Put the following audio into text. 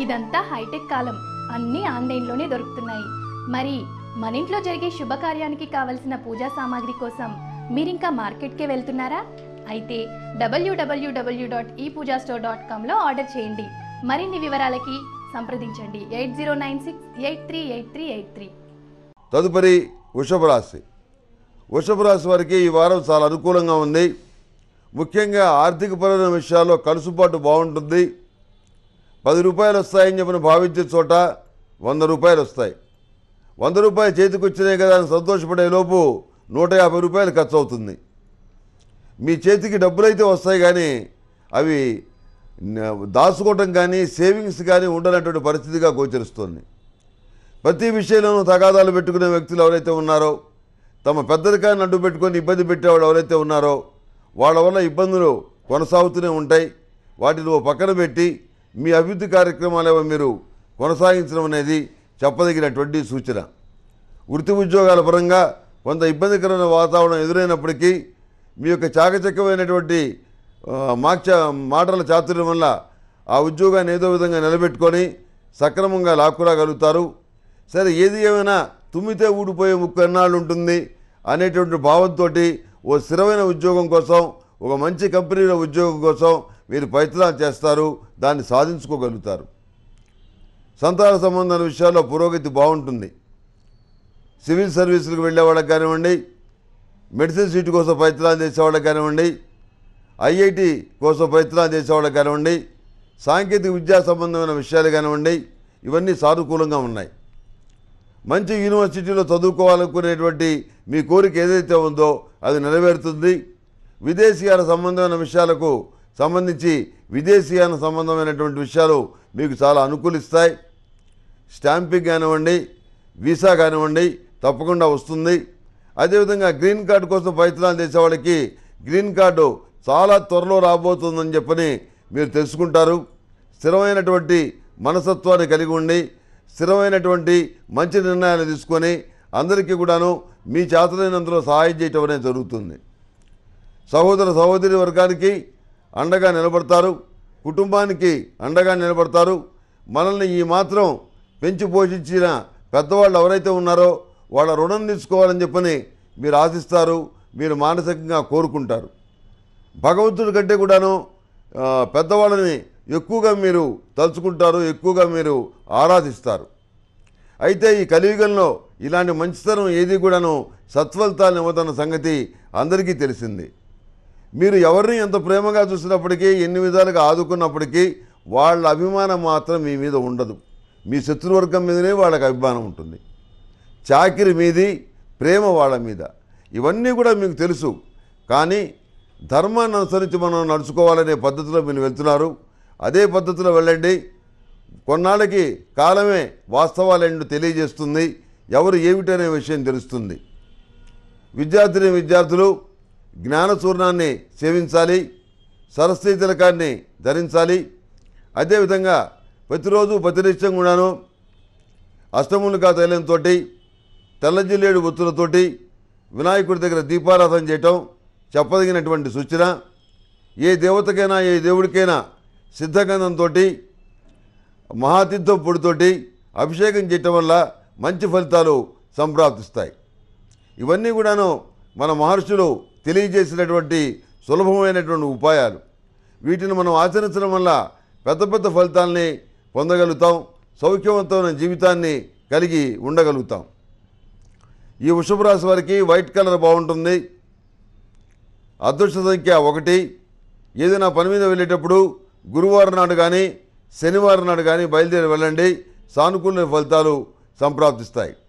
ఇదంతా హైటెక్ కాలం అన్నీ ఆన్లైన్లోనే దొరుకుతున్నాయి మరి మన ఇంట్లో జరిగే శుభకార్యానికి కావలసిన పూజా సామాగ్రి కోసం మీరింకా మార్కెట్కే వెళ్తున్నారా అయితే WWW dot e puja store dot కామ్లో ఆర్డర్ చేయండి మరిన్ని వివరాలకి సంప్రదించండి eight zero nine six eight three eight three eight three తదుపరి వృషభ రాశి వృషభ రాశి వారికి ఈ వారం చాలా అనుకూలంగా ఉంది ముఖ్యంగా ఆర్థికపరమైన విషయాల్లో కలుసుబాటు బాగుంటుంది పది రూపాయలు వస్తాయని చెప్పిన భావించే చోట వంద రూపాయలు వస్తాయి వంద రూపాయలు చేతికి వచ్చినాయి కదా అని సంతోషపడే లోపు నూట యాభై రూపాయలు ఖర్చు అవుతుంది మీ చేతికి డబ్బులైతే వస్తాయి కానీ అవి న- దాచుకోవటం కానీ సేవింగ్స్ కానీ ఉండనటువంటి పరిస్థితిగా గోచరిస్తుంది ప్రతి విషయంలోనూ తగాదాలు పెట్టుకునే వ్యక్తులు ఎవరైతే ఉన్నారో తమ పెద్దరికాన్ని అడ్డు పెట్టుకొని ఇబ్బంది పెట్టేవాడు ఎవరైతే ఉన్నారో వాళ్ళ వల్ల ఇబ్బందులు కొనసాగుతూనే ఉంటాయి వాటిని ఓ పక్కన పెట్టి మీ అభివృద్ధి కార్యక్రమాలు ఏవో మీరు కొనసాగించడం అనేది చెప్పదగినటువంటి సూచన వృత్తి ఉద్యోగాల పరంగా కొంత ఇబ్బందికరమైన వాతావరణం ఎదురైనప్పటికీ మీ యొక్క చాకచక్యమైనటువంటి ఆ, మాక్ష మాటల చాతుర్యం వల్ల ఆ ఉద్యోగాన్ని ఏదో విధంగా నిలబెట్టుకొని సక్రమంగా లాక్కురాగలుగుతారు సరే ఏది ఏమైనా తుమ్మితే ఊడిపోయే ముక్కు ఎన్నాళ్ళు ఉంటుంది అనేటువంటి భావంతో ఓ స్థిరమైన ఉద్యోగం కోసం ఒక మంచి కంపెనీలో ఉద్యోగం కోసం మీరు ప్రయత్నాలు చేస్తారు దాన్ని సాధించుకోగలుగుతారు సంతాన సంబంధాల విషయాల్లో పురోగతి బాగుంటుంది సివిల్ సర్వీసులకు వెళ్ళే వాళ్ళకి కానివ్వండి మెడిసిన్ సీటు కోసం ప్రయత్నాలు చేసేవాళ్ళకి కానివ్వండి ఐఐటి కోసం ప్రయత్నాలు చేసేవాళ్ళకి కానివ్వండి సాంకేతిక విద్యా సంబంధమైన విషయాలు కానివ్వండి ఇవన్నీ సానుకూలంగా ఉన్నాయి మంచి యూనివర్సిటీలో చదువుకోవాలనుకునేటువంటి మీ కోరిక ఏదైతే ఉందో అది నెరవేరుతుంది విదేశీయాల సంబంధమైన విషయాలకు సంబంధించి విదేశీయాన సంబంధమైనటువంటి విషయాలు మీకు చాలా అనుకూలిస్తాయి స్టాంపింగ్ కానివ్వండి వీసా కానివ్వండి తప్పకుండా వస్తుంది అదేవిధంగా గ్రీన్ కార్డు కోసం ప్రయత్నాలు చేసే వాళ్ళకి గ్రీన్ కార్డు చాలా త్వరలో రాబోతుందని చెప్పని మీరు తెలుసుకుంటారు స్థిరమైనటువంటి మనసత్వాన్ని కలిగి ఉండి స్థిరమైనటువంటి మంచి నిర్ణయాలు తీసుకొని అందరికీ కూడాను మీ చేతనైనంతలో సహాయం చేయటం అనేది జరుగుతుంది సహోదర సహోదరి వర్గానికి అండగా నిలబడతారు కుటుంబానికి అండగా నిలబడతారు మనల్ని ఈ మాత్రం పెంచి పోషించిన పెద్దవాళ్ళు ఎవరైతే ఉన్నారో వాళ్ళ రుణం తీసుకోవాలని చెప్పని మీరు ఆశిస్తారు మీరు మానసికంగా కోరుకుంటారు భగవంతుడి కంటే కూడాను ఆ, పెద్దవాళ్ళని ఎక్కువగా మీరు తలుచుకుంటారు ఎక్కువగా మీరు ఆరాధిస్తారు అయితే ఈ కలియుగంలో ఇలాంటి మంచితనం ఏది కూడాను సత్ఫలితాలను ఇవ్వదన్న సంగతి అందరికీ తెలిసింది మీరు ఎవరిని ఎంత ప్రేమగా చూసినప్పటికీ ఎన్ని విధాలుగా ఆదుకున్నప్పటికీ వాళ్ళ అభిమానం మాత్రం మీ మీద ఉండదు మీ శత్రువర్గం మీదనే వాళ్ళకి అభిమానం ఉంటుంది చాకిరి మీది ప్రేమ వాళ్ళ మీద ఇవన్నీ కూడా మీకు తెలుసు కానీ ధర్మాన్ని అనుసరించి మనం నడుచుకోవాలనే పద్ధతిలో మీరు వెళ్తున్నారు అదే పద్ధతిలో వెళ్ళండి కొన్నాళ్ళకి కాలమే వాస్తవాలేంటో తెలియజేస్తుంది ఎవరు ఏమిటనే విషయం తెలుస్తుంది విద్యార్థిని విద్యార్థులు జ్ఞానచూర్ణాన్ని సేవించాలి సరస్వతీ తిలకాన్ని ధరించాలి అదేవిధంగా ప్రతిరోజు ప్రతినిత్యం కూడాను అష్టములికా తైలంతో తెల్ల జిల్లేడు ఒత్తులతోటి వినాయకుడి దగ్గర దీపారాధన చేయటం చెప్పదగినటువంటి సూచన ఏ దేవతకైనా ఏ దేవుడికైనా సిద్ధగంధంతో మహాతీర్థం పొడితోటి అభిషేకం చేయటం వల్ల మంచి ఫలితాలు సంప్రాప్తిస్తాయి ఇవన్నీ కూడాను మన మహర్షులు తెలియజేసినటువంటి సులభమైనటువంటి ఉపాయాలు వీటిని మనం ఆచరించడం వల్ల పెద్ద పెద్ద ఫలితాల్ని పొందగలుగుతాం సౌఖ్యవంతమైన జీవితాన్ని కలిగి ఉండగలుగుతాం ఈ వృషభ రాశి వారికి వైట్ కలర్ బాగుంటుంది అదృష్ట సంఖ్య ఒకటి ఏదైనా పని మీద వెళ్ళేటప్పుడు గురువారం నాడు కానీ శనివారం నాడు కానీ బయలుదేరి వెళ్ళండి సానుకూల ఫలితాలు సంప్రాప్తిస్తాయి